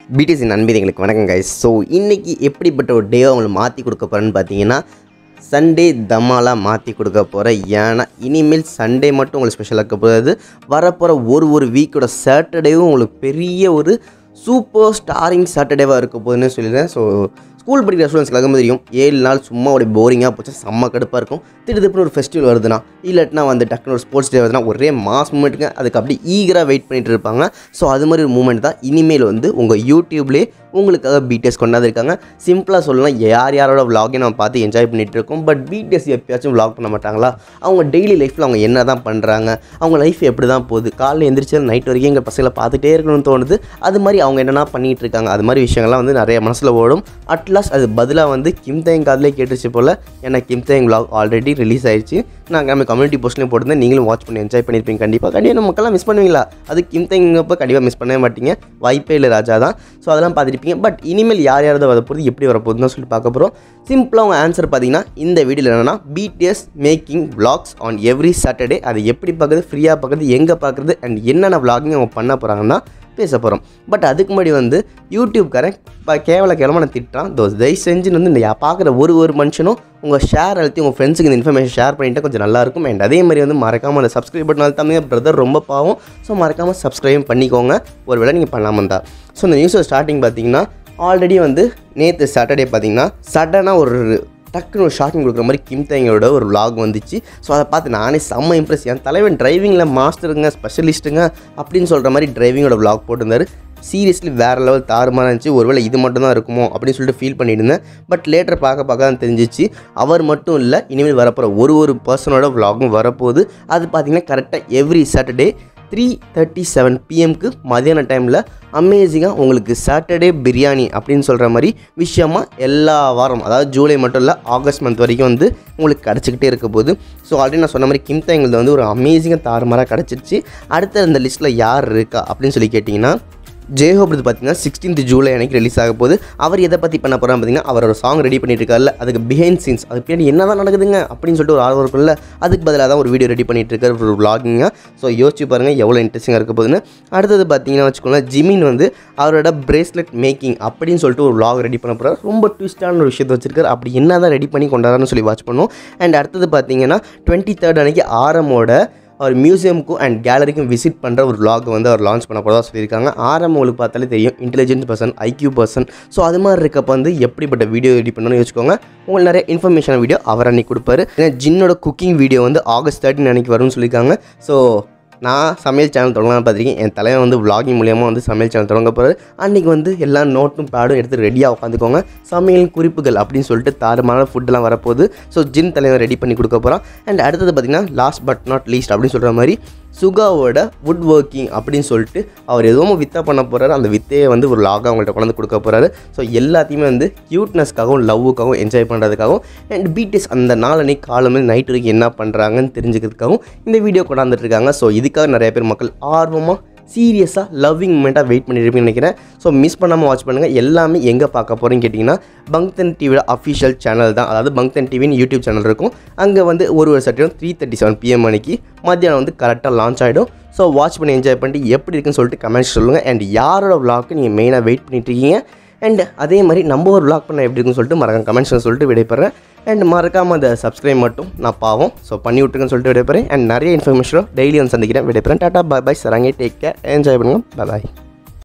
BDC நண்பர்களுக்கு வணக்கம் guys so இன்றைக்கி எப்படிப்பட்ட ஒரு டே அவங்களுக்கு மாற்றி கொடுக்க போகிறேன்னு பார்த்தீங்கன்னா சண்டே தம்மாலாக மாற்றி கொடுக்க போகிறேன் ஏன்னா இனிமேல் சண்டே மட்டும் உங்களுக்கு ஸ்பெஷலாக இருக்க போகிறது வரப்போகிற ஒரு ஒரு வீக்கோட சாட்டர்டேவும் உங்களுக்கு பெரிய ஒரு சூப்பர் ஸ்டாரிங் சாட்டர்டேவாக இருக்க போகுதுன்னு சொல்லிடுறேன் ஸோ ஸ்கூல் படிக்கிற ஸ்டூடெண்ட்ஸ்க்கு எல்லாமே தெரியும் ஏழு நாள் சும்மா அப்படியே போரிங்காக போச்சு செம்ம கடுப்பாக இருக்கும் திடீர்னு ஒரு ஃபெஸ்டிவல் வருதுன்னா இல்லாட்டினா வந்து டக்குனு ஒரு ஸ்போர்ட்ஸ் டே வருதுன்னா ஒரே மாஸ் மூமெண்ட்டுங்க அதுக்கு அப்படி ஈகராக வெயிட் பண்ணிட்டு இருப்பாங்க ஸோ அது மாதிரி ஒரு மூமெண்ட் தான் இனிமேல் வந்து உங்கள் யூடியூப்லேயே உங்களுக்காக பிடிஎஸ் கொண்டாந்துருக்காங்க சிம்பிளாக சொல்லலாம் யார் யாரோட vlog-ஐ நம்ம பார்த்து என்ஜாய் பண்ணிட்டு இருக்கோம் பட் பிடிஎஸ் எப்பயாச்சும் vlog பண்ண மாட்டாங்களா அவங்க டெய்லி லைஃப்பில் அவங்க என்ன தான் பண்ணுறாங்க அவங்க லைஃப் எப்படி தான் போகுது காலைல எந்திரிச்சு நைட் வரைக்கும் எங்கள் பசங்களை பார்த்துட்டே இருக்கணும்னு தோணுது அது மாதிரி அவங்க என்னென்ன பண்ணிகிட்டு இருக்காங்க அது மாதிரி விஷயங்கள்லாம் வந்து நிறைய மனசில் ஓடும் அட்லாஸ்ட் அது பதிலாக வந்து கிம் தேங் காதிலே கேட்டுச்சு போல் ஏன்னா கிம் தேங் vlog ஆல்ரெடி ரிலீஸ் ஆயிடுச்சு நான் நம்ம கம்யூனிட்டி போஸ்ட்லேயும் போட்டிருந்தேன் நீங்களும் வாட்ச் பண்ணி என்ஜாய் பண்ணியிருப்பீங்க கண்டிப்பாக கண்டிப்பாக நம்ம மக்கள்லாம் மிஸ் பண்ணுவீங்களா அது கிம் தேங்கப்போ கண்டிப்பாக மிஸ் பண்ணவே மாட்டீங்க வாய்ப்பே இல்லை ராஜா தான் ஸோ அதெல்லாம் பார்த்துருப்பீங்க பட் இனிமேல் யார் யாரதை வர போகிறது எப்படி வர போகுதுன்னு தான் சொல்லிட்டு பார்க்க போகிறோம் சிம்பிளாக உங்கள் ஆன்சர் பார்த்தீங்கன்னா இந்த வீடியோவில் என்னென்னா BTS making vlogs on every Saturday அதை எப்படி பார்க்குறது ஃப்ரீயாக பார்க்குறது எங்கே பார்க்குறது அண்ட் என்னென்ன vlogging அவங்க பண்ண போகிறாங்கன்னா பேச போகிறோம் பட் அதுக்கு முன்னாடி வந்து யூடியூப்காரன் இப்போ கேவல கேவலமான திட்டான் தோ தயவு செஞ்சுன்னு வந்து இந்த பார்க்குற ஒரு ஒரு மனுஷனும் உங்கள் ஷேர் அழுத்தி உங்கள் ஃப்ரெண்ட்ஸுக்கு இந்த இன்ஃபர்மேஷன் ஷேர் பண்ணிட்டு கொஞ்சம் நல்லாயிருக்கும் அண்ட் அதே மாதிரி வந்து மறக்காமல் அந்த சப்ஸ்கிரைப் பட்டன் அழுத்தாமே பிரதர் ரொம்ப பாவம் ஸோ மறக்காமல் சப்ஸ்கிரைப் பண்ணிக்கோங்க ஒரு வேளை நீங்கள் பண்ணாமல் இருந்தா ஸோ இந்த நியூஸோட ஸ்டார்டிங் பார்த்தீங்கன்னா ஆல்ரெடி வந்து நேற்று சாட்டர்டே பார்த்தீங்கன்னா சடனாக ஒரு டக்குன்னு ஒரு ஷாக்கிங் கொடுக்குற மாதிரி கிம் தேங்கோட ஒரு vlog வந்துச்சு ஸோ அதை பார்த்து நானே செம்ம இம்ப்ரெஸ் என் தலைவன் டிரைவிங்கில் மாஸ்டருங்க ஸ்பெஷலிஸ்ட்டுங்க அப்படின்னு சொல்கிற மாதிரி டிரைவிங்கோட vlog போட்டிருந்தாரு சீரியஸ்லி வேறு லெவல் தாறுமாறாக இருந்துச்சு ஒருவேளை இது மட்டும் தான் இருக்குமோ அப்படின்னு சொல்லிட்டு ஃபீல் பண்ணியிருந்தேன் பட் லேட்டர் பார்க்க பார்க்க தான் தெரிஞ்சிச்சு அவர் மட்டும் இல்லை இனிமேல் வரப்போகிற ஒரு ஒரு பர்சனோட vlogகும் வரப்போகுது அது பார்த்தீங்கன்னா கரெக்டாக every Saturday three thirty seven பிஎம்க்கு மதியான டைமில் அமேசிங்காக உங்களுக்கு சாட்டர்டே பிரியாணி அப்படின்னு சொல்கிற மாதிரி விஷயமா எல்லா வாரம் அதாவது ஜூலை மட்டும் இல்லை ஆகஸ்ட் மந்த் வரைக்கும் வந்து உங்களுக்கு கிடச்சிக்கிட்டே இருக்க போகுது ஸோ ஆல்ரெடி நான் சொன்ன மாதிரி கிம் தேங்கில் வந்து ஒரு அமேசிங்காக தாறுமாறாக கிடச்சிருச்சு அடுத்த இந்த லிஸ்ட்டில் யார் இருக்கா அப்படின்னு சொல்லி கேட்டிங்கன்னா ஜேஹோப் இது பார்த்தீங்கன்னா சிக்ஸ்டீன்த் ஜூலை அன்னைக்கு ரிலீஸ் ஆக போகுது அவர் எதை பற்றி பண்ண போகிறான்னு பார்த்தீங்கன்னா அவர் ஒரு சாங் ரெடி பண்ணிட்டு இருக்காருல்ல அதுக்கு பிஹைண்ட் சீன்ஸ் அது பின்னாடி என்ன தான் நடக்குதுங்க அப்படின்னு சொல்லிட்டு ஒரு ஆர்வம் இருக்கும்ல அதுக்கு பதிலாக தான் ஒரு வீடியோ ரெடி பண்ணிட்டு இருக்காரு ஒரு vlogging-ஆ ஸோ யோசிச்சு பாருங்கள் எவ்வளோ இன்ட்ரெஸ்டிங்காக இருக்க போகுதுன்னு அடுத்தது பார்த்தீங்கன்னா வச்சுக்கோங்களேன் ஜிமின் வந்து அவரோட பிரேஸ்லெட் மேக்கிங் அப்படின்னு சொல்லிட்டு ஒரு vlog ரெடி பண்ண போகிறார் ரொம்ப ட்விஸ்டான ஒரு விஷயத்தை வச்சிருக்காரு அப்படி என்ன தான் ரெடி பண்ணி கொண்டாடுறான்னு சொல்லி வாட்ச் பண்ணுவோம் அண்ட் அடுத்தது பார்த்தீங்கன்னா டுவெண்ட்டி தேர்ட் அன்னைக்கு ஆரமோட அவர் மியூசியமுக்கும் அண்ட் கேலரிக்கும் விசிட் பண்ணுற ஒரு vlog வந்து அவர் லான்ச் பண்ண போகிறதா சொல்லியிருக்காங்க ஆரம் உங்களுக்கு பார்த்தாலே தெரியும் intelligent person IQ person so அது மாதிரி இருக்கப்ப வந்து எப்படிப்பட்ட வீடியோ ரெடி பண்ணணும்னு யோசிச்சுக்கோங்க உங்களுக்கு நிறைய இன்ஃபர்மேஷன் வீடியோ அவர் அன்னைக்கு கொடுப்பாரு ஏன்னா ஜின்னோட குக்கிங் வீடியோ வந்து ஆகஸ்ட் தேர்ட்டின் அன்னைக்கு வரும்னு சொல்லியிருக்காங்க ஸோ நான் சமையல் சேனல் தொடங்கலாம்னு பார்த்துருக்கேன் என் தலைவன் வந்து vlogging மூலியமாக வந்து சமையல் சேனல் தொடங்க போகிறாரு அன்றைக்கி வந்து எல்லா நோட்டும் பேடும் எடுத்து ரெடியாக உட்காந்துக்கோங்க சமையல் குறிப்புகள் அப்படின்னு சொல்லிட்டு தாறுமாறான ஃபுட்டெல்லாம் வரப்போகுது ஸோ ஜின் தலைவன் ரெடி பண்ணி கொடுக்க போகிறான் அண்ட் அடுத்தது பார்த்திங்கன்னா லாஸ்ட் பட் நாட் லீஸ்ட் அப்படின்னு சொல்கிற மாதிரி சுகாவோட வுட் ஒர்க்கிங் அப்படின்னு சொல்லிட்டு அவர் எதுவும் வித்தா பண்ண போகிறாரு அந்த வித்தையை வந்து ஒரு லாகாக அவங்கள்ட்ட கொண்டு வந்து கொடுக்க போகிறாரு ஸோ எல்லாத்தையுமே வந்து க்யூட்னஸ்க்காகவும் லவ்வுக்காகவும் என்ஜாய் பண்ணுறதுக்காகவும் அண்ட் பிடிஎஸ் அந்த நாளன்னைக்கு காலமே நைட் வரைக்கும் என்ன பண்ணுறாங்கன்னு தெரிஞ்சுக்கிறதுக்காகவும் இந்த வீடியோ கொண்டாந்துட்டு இருக்காங்க ஸோ இதுக்காக நிறைய பேர் மக்கள் ஆர்வமாக சீரியஸாக லவ்விங் மூமெண்ட்டாக வெயிட் பண்ணியிருப்பீங்கன்னு நினைக்கிறேன் ஸோ மிஸ் பண்ணாமல் வாட்ச் பண்ணுங்கள் எல்லாமே எங்கே பார்க்க போகிறீங்கன்னு கேட்டிங்கன்னா பங்க்தன் டிவியோட அஃபிஷியல் சேனல் தான் அதாவது பங்க்தன் டிவின்னு யூடியூப் சேனல் இருக்கும் அங்கே வந்து ஒரு ஒரு சட்டையும் த்ரீ தேர்ட்டி செவன் பிஎம் மணிக்கு மத்தியானம் வந்து கரெக்டாக லான்ச் ஆகிடும் ஸோ வாட்ச் பண்ணி என்ஜாய் பண்ணிட்டு எப்படி இருக்குன்னு சொல்லிட்டு கமெண்ட்ஸ் சொல்லுங்கள் அண்ட் யாரோட vlog நீங்கள் மெயினாக வெயிட் பண்ணிட்டு இருக்கீங்க அண்ட் அதே மாதிரி நம்ம ஒரு vlog பண்ண எப்படி இருக்குன்னு சொல்லிட்டு மறக்காம கமெண்ட்ஸ் சொல்லிட்டு விடைபெறேன் அண்ட் மறக்காமல் அந்த சப்ஸ்கிரைப் மட்டும் நான் பாவம் ஸோ பண்ணி விட்டுருங்கன்னு சொல்லிட்டு விடைபெறேன் அண்ட் நிறைய இன்ஃபர்மேஷனும் டெய்லி வந்து சந்திக்கிறேன் விடைபெறேன் டாட்டா பாய் பாய் சராங்கே டேக் கேர் என்ஜாய் பண்ணுங்கள் பாய்